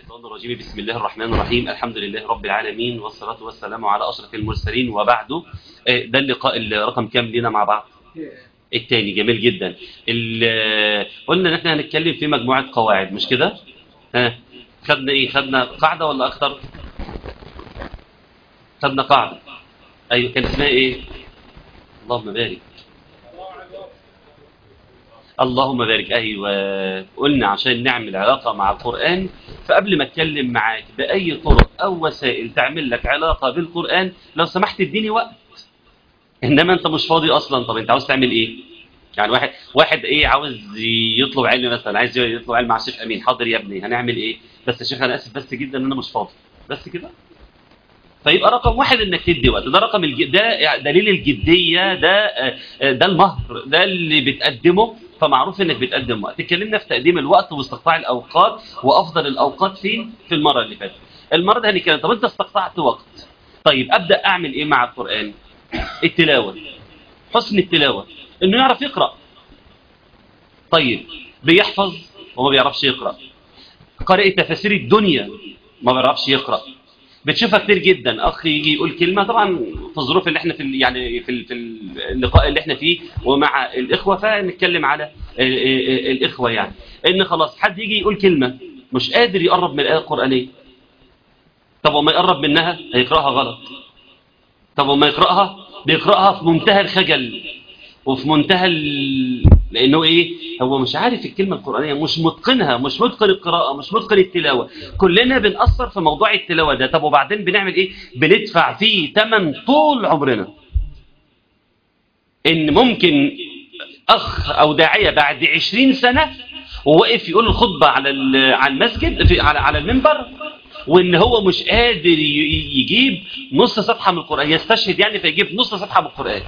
الشيطان الرجيم بسم الله الرحمن الرحيم الحمد لله رب العالمين والصلاة والسلام على أشرف المرسلين وبعد ده اللقاء الرقم كام لنا مع بعض التاني جميل جدا قلنا ان احنا هنتكلم في مجموعة قواعد مش كده ها خدنا ايه خدنا قاعدة ولا اكتر خدنا قاعدة ايوه كان اسمها ايه اللهم بارك اللهم بارك ايوه قلنا عشان نعمل علاقة مع القرآن فقبل ما اتكلم معاك باي طرق او وسائل تعمل لك علاقة بالقرآن لو سمحت اديني وقت انما انت مش فاضي اصلا طب انت عاوز تعمل ايه يعني واحد واحد ايه عاوز يطلب علم مثلا عايز يطلب علم مع الشيخ امين حاضر يا ابني هنعمل ايه بس يا شيخ انا اسف بس جدا ان انا مش فاضي بس كده فيبقى رقم واحد انك تدي وقت ده رقم الج... ده دليل الجديه ده ده المهر ده اللي بتقدمه فمعروف انك بتقدم وقت اتكلمنا في تقديم الوقت واستقطاع الاوقات وافضل الاوقات فين في المره اللي فاتت المره دي هنتكلم طب انت استقطعت وقت طيب ابدا اعمل ايه مع القران التلاوه حسن التلاوه انه يعرف يقرا طيب بيحفظ وما بيعرفش يقرا قارئ تفاسير الدنيا ما بيعرفش يقرا بتشوفها كتير جدا اخ يجي يقول كلمه طبعا في الظروف اللي احنا في يعني في في اللقاء اللي احنا فيه ومع الاخوه فنتكلم على الاخوه يعني ان خلاص حد يجي يقول كلمه مش قادر يقرب من الايه القرانيه طب وما يقرب منها هيقراها غلط طب وما يقراها بيقراها في منتهى الخجل وفي منتهى ال... لانه ايه هو مش عارف الكلمه القرانيه مش متقنها مش متقن القراءه مش متقن التلاوه كلنا بنأثر في موضوع التلاوه ده طب وبعدين بنعمل ايه بندفع فيه ثمن طول عمرنا ان ممكن اخ او داعيه بعد 20 سنه وواقف يقول الخطبه على على المسجد في على على المنبر وان هو مش قادر يجيب نص صفحه من القران يستشهد يعني فيجيب نص صفحه من القران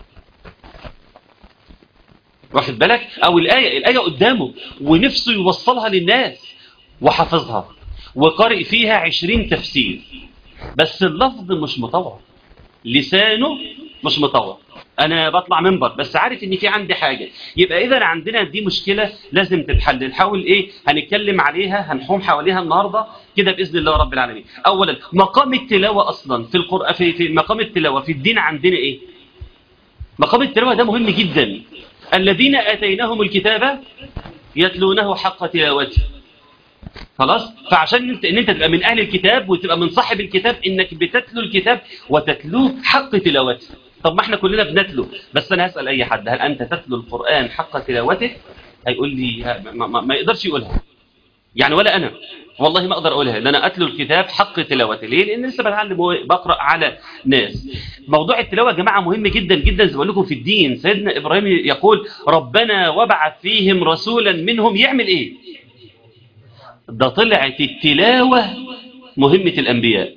واخد بالك او الايه الايه قدامه ونفسه يوصلها للناس وحافظها وقارئ فيها عشرين تفسير بس اللفظ مش مطوع لسانه مش مطوع انا بطلع منبر بس عارف ان في عندي حاجه يبقى اذا عندنا دي مشكله لازم تتحل نحاول ايه هنتكلم عليها هنحوم حواليها النهارده كده باذن الله رب العالمين اولا مقام التلاوه اصلا في القران في, في مقام التلاوه في الدين عندنا ايه مقام التلاوه ده مهم جدا الذين اتيناهم الكتاب يتلونه حق تلاوته خلاص فعشان انت ان انت تبقى من اهل الكتاب وتبقى من صاحب الكتاب انك بتتلو الكتاب وتتلوه حق تلاوته طب ما احنا كلنا بنتلو بس انا هسال اي حد هل انت تتلو القران حق تلاوته هيقول لي ما, ما, ما يقدرش يقولها يعني ولا انا والله ما اقدر اقولها ان انا اتلو الكتاب حق تلاوته ليه لان لسه بتعلم بقرا على ناس موضوع التلاوه يا جماعه مهم جدا جدا زي ما لكم في الدين سيدنا ابراهيم يقول ربنا وبعث فيهم رسولا منهم يعمل ايه ده طلعت التلاوه مهمه الانبياء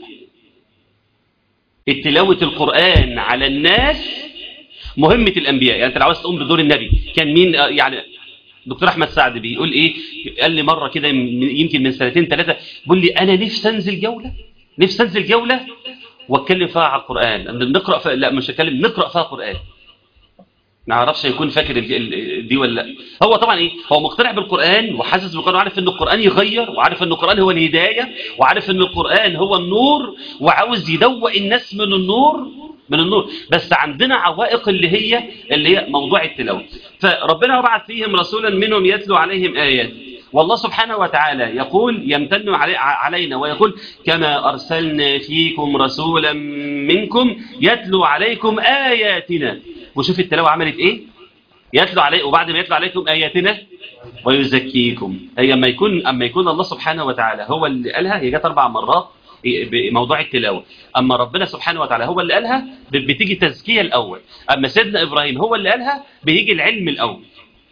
التلاوه القران على الناس مهمه الانبياء يعني انت لو عاوز تقوم بدور النبي كان مين يعني دكتور احمد سعد بيقول ايه قال لي مره كده يمكن من سنتين ثلاثه بيقول لي انا نفسي انزل جوله نفسي انزل جوله واتكلم فيها على القران نقرا فيها لا مش هتكلم نقرا فيها قران ما اعرفش يكون فاكر دي ولا لا هو طبعا ايه هو مقتنع بالقران وحاسس بالقران وعارف ان القران يغير وعارف ان القران هو الهدايه وعارف ان القران هو النور وعاوز يدوق الناس من النور من النور بس عندنا عوائق اللي هي اللي هي موضوع التلاوه فربنا وبعث فيهم رسولا منهم يتلو عليهم ايات والله سبحانه وتعالى يقول يمتن علي علينا ويقول كما أرسلنا فيكم رسولا منكم يتلو عليكم آياتنا وشوف التلاوة عملت إيه يتلو علي وبعد ما يتلو عليكم آياتنا ويزكيكم هي أما يكون أما يكون الله سبحانه وتعالى هو اللي قالها هي جت أربع مرات بموضوع التلاوة أما ربنا سبحانه وتعالى هو اللي قالها بتيجي تزكية الأول أما سيدنا إبراهيم هو اللي قالها بيجي العلم الأول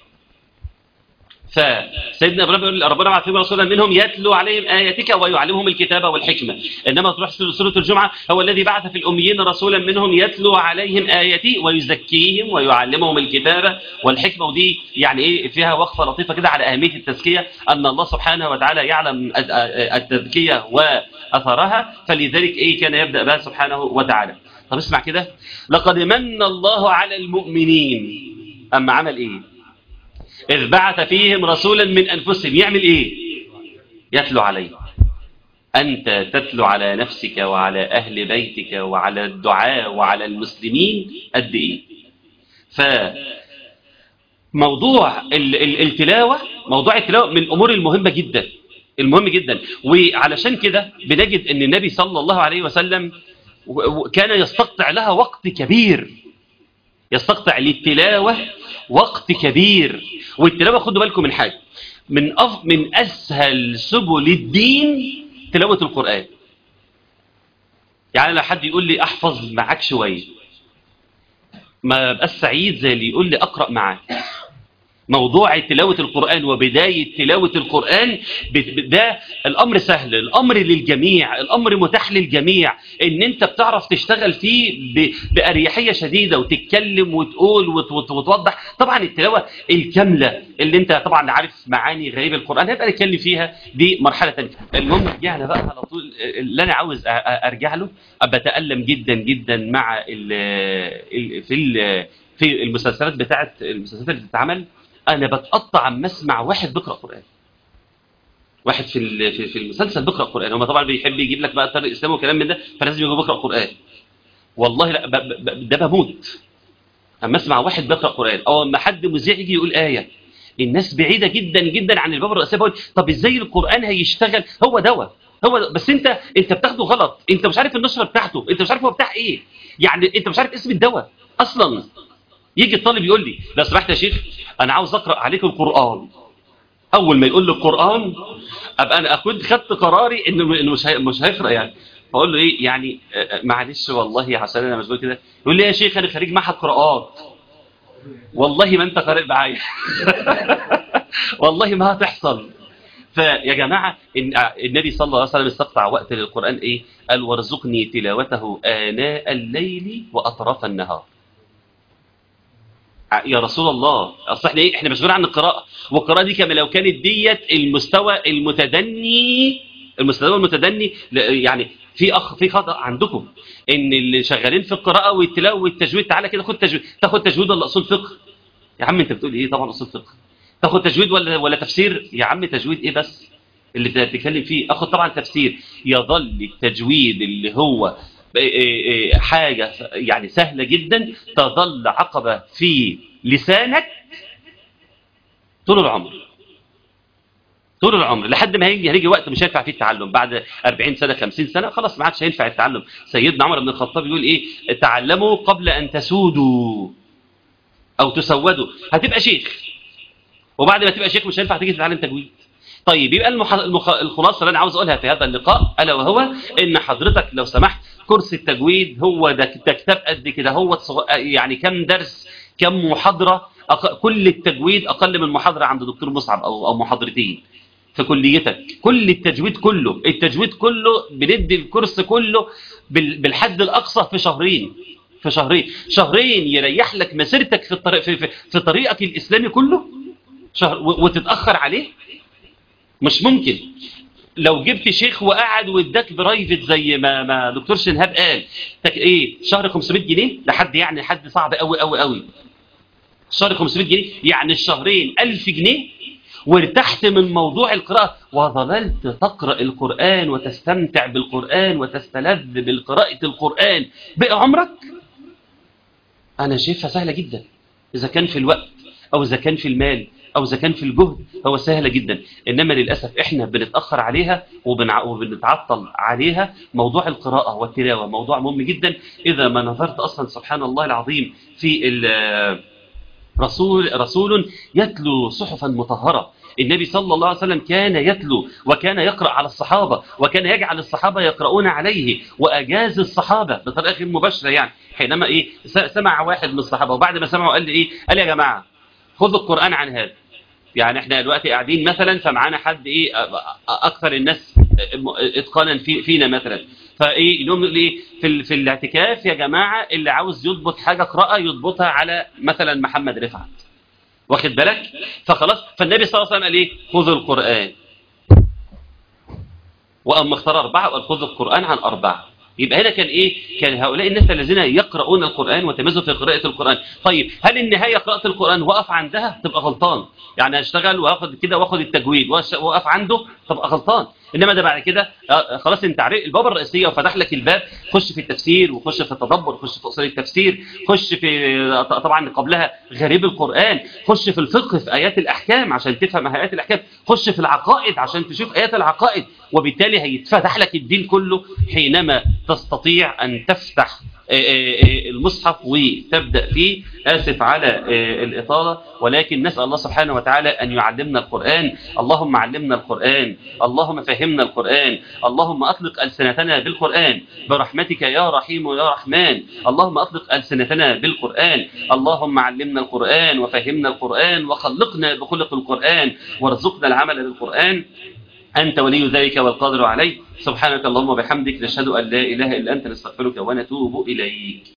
فسيدنا ابراهيم يقول ربنا بعث فيهم رسولا منهم يتلو عليهم اياتك ويعلمهم الكتاب والحكمه انما تروح سوره الجمعه هو الذي بعث في الاميين رسولا منهم يتلو عليهم اياتي ويزكيهم ويعلمهم الكتاب والحكمه ودي يعني ايه فيها وقفه لطيفه كده على اهميه التزكيه ان الله سبحانه وتعالى يعلم التزكيه واثرها فلذلك ايه كان يبدا بها سبحانه وتعالى طب اسمع كده لقد من الله على المؤمنين اما عمل ايه إذ بعث فيهم رسولا من أنفسهم يعمل إيه يتلو عليه أنت تتلو على نفسك وعلى أهل بيتك وعلى الدعاء وعلى المسلمين قد إيه فموضوع ال- ال- التلاوة موضوع التلاوة من الأمور المهمة جدا المهم جدا وعلشان كده بنجد أن النبي صلى الله عليه وسلم و- و- كان يستقطع لها وقت كبير يستقطع للتلاوة وقت كبير والتلاوة خدوا بالكم من حاجة من أف... من أسهل سبل الدين تلاوة القرآن يعني لو حد يقول لي أحفظ معاك شوية ما بقى سعيد زي اللي يقول لي أقرأ معاك موضوع تلاوة القرآن وبداية تلاوة القرآن ب- ب- ده الأمر سهل الأمر للجميع الأمر متاح للجميع إن أنت بتعرف تشتغل فيه ب- بأريحية شديدة وتتكلم وتقول وت- وت- وتوضح طبعا التلاوة الكاملة اللي أنت طبعا عارف معاني غريب القرآن هيبقى نتكلم فيها دي مرحلة تانية المهم رجعنا بقى على طول اللي أنا عاوز أ- أ- أرجع له بتألم جدا جدا مع ال ال في ال في المسلسلات بتاعت المسلسلات اللي بتتعمل انا بتقطع عما اسمع واحد بيقرا قران واحد في ال- في في المسلسل بيقرا قران هم طبعا بيحب يجيب لك بقى طريق الاسلام وكلام من ده فلازم يبقى بيقرا قران والله لا ب- ب- ب- ده بموت اما اسمع واحد بيقرا قران او اما حد مذيع يجي يقول ايه الناس بعيده جدا جدا عن الباب الرئيسيه بقول طب ازاي القران هيشتغل هو دواء هو بس انت انت بتاخده غلط انت مش عارف النشره بتاعته انت مش عارف هو بتاع ايه يعني انت مش عارف اسم الدواء اصلا يجي الطالب يقول لي لو سمحت يا شيخ انا عاوز اقرا عليك القران اول ما يقول لي القران ابقى انا اكون خدت قراري انه انه مش هي- مش هيقرا يعني فاقول له ايه يعني آه، آه، معلش والله عشان انا مشغول كده يقول لي يا شيخ انا خريج معهد قراءات والله ما انت قارئ معايا والله ما هتحصل فيا جماعة إن النبي صلى الله عليه وسلم استقطع وقت للقرآن إيه؟ قال وارزقني تلاوته آناء الليل وأطراف النهار يا رسول الله اصل احنا ايه احنا مشغولين عن القراءه والقراءه دي كما لو كانت ديت المستوى المتدني المستوى المتدني ل- يعني في اخ في خطا عندكم ان اللي شغالين في القراءه والتلاوه والتجويد تعالى كده خد تجويد تاخد تجويد ولا اصول فقه يا عم انت بتقول ايه طبعا اصول فقه تاخد تجويد ولا ولا تفسير يا عم تجويد ايه بس اللي بتتكلم فيه اخد طبعا تفسير يظل التجويد اللي هو إيه إيه حاجة يعني سهلة جدا تظل عقبة في لسانك طول العمر طول العمر لحد ما هيجي هيجي وقت مش هينفع فيه التعلم بعد 40 سنة 50 سنة خلاص ما عادش هينفع التعلم سيدنا عمر بن الخطاب يقول ايه تعلموا قبل ان تسودوا او تسودوا هتبقى شيخ وبعد ما تبقى شيخ مش هينفع تيجي تتعلم تجويد طيب يبقى المح... المخ... الخلاصه اللي انا عاوز اقولها في هذا اللقاء الا وهو ان حضرتك لو سمحت كورس التجويد هو ده ده كتاب قد كده هو صغ... يعني كم درس كم محاضره أق... كل التجويد اقل من محاضره عند دكتور مصعب او او محاضرتين في كليتك كل التجويد كله التجويد كله بندي الكورس كله بال... بالحد الاقصى في شهرين في شهرين شهرين يريح لك مسيرتك في الطريق في, في, في طريقك الاسلامي كله شهر و... وتتاخر عليه مش ممكن لو جبت شيخ وقعد واداك برايفت زي ما ما دكتور شنهاب قال تك ايه شهر 500 جنيه ده حد يعني حد صعب قوي قوي قوي شهر 500 جنيه يعني الشهرين 1000 جنيه وارتحت من موضوع القراءة وظللت تقرأ القرآن وتستمتع بالقرآن وتستلذ بالقراءة القرآن بقى عمرك أنا شايفها سهلة جدا إذا كان في الوقت أو إذا كان في المال أو إذا كان في الجهد هو سهلة جدا إنما للأسف إحنا بنتأخر عليها وبنع... وبنتعطل عليها موضوع القراءة والتلاوة موضوع مهم جدا إذا ما نظرت أصلا سبحان الله العظيم في ال... رسول رسول يتلو صحفا مطهرة النبي صلى الله عليه وسلم كان يتلو وكان يقرأ على الصحابة وكان يجعل الصحابة يقرؤون عليه وأجاز الصحابة بطريقة غير مباشرة يعني حينما إيه سمع واحد من الصحابة وبعد ما سمعه قال لي إيه قال يا جماعة خذوا القرآن عن هذا يعني احنا دلوقتي قاعدين مثلا فمعانا حد ايه اكثر الناس اتقانا في فينا مثلا فايه يقوم ايه في في الاعتكاف يا جماعه اللي عاوز يضبط حاجه قراءه يضبطها على مثلا محمد رفعت واخد بالك فخلاص فالنبي صلى الله عليه وسلم قال ايه خذوا القران واما اختار اربعه وقال خذوا القران عن اربعه يبقى هنا كان ايه كان هؤلاء الناس الذين يقرؤون القرآن وتميزوا في قراءة القرآن طيب هل النهاية قراءة القرآن وقف عندها تبقى غلطان يعني اشتغل واخد كده واخد التجويد واقف عنده تبقى غلطان انما ده بعد كده آه، خلاص انت عرفت الباب الرئيسيه وفتح لك الباب خش في التفسير وخش في التدبر خش في اصول التفسير خش في طبعا قبلها غريب القران خش في الفقه في ايات الاحكام عشان تفهم ايات الاحكام خش في العقائد عشان تشوف ايات العقائد وبالتالي هيتفتح لك الدين كله حينما تستطيع ان تفتح آه، آه، آه، المصحف وتبدأ فيه آسف على آه، الإطالة ولكن نسأل الله سبحانه وتعالى أن يعلمنا القرآن اللهم علمنا القرآن اللهم فهمنا القرآن اللهم أطلق ألسنتنا بالقرآن برحمتك يا رحيم يا رحمن اللهم أطلق ألسنتنا بالقرآن اللهم علمنا القرآن وفهمنا القرآن وخلقنا بخلق القرآن وارزقنا العمل بالقرآن أنت ولي ذلك والقادر عليه سبحانك اللهم وبحمدك نشهد أن لا إله إلا أنت نستغفرك ونتوب إليك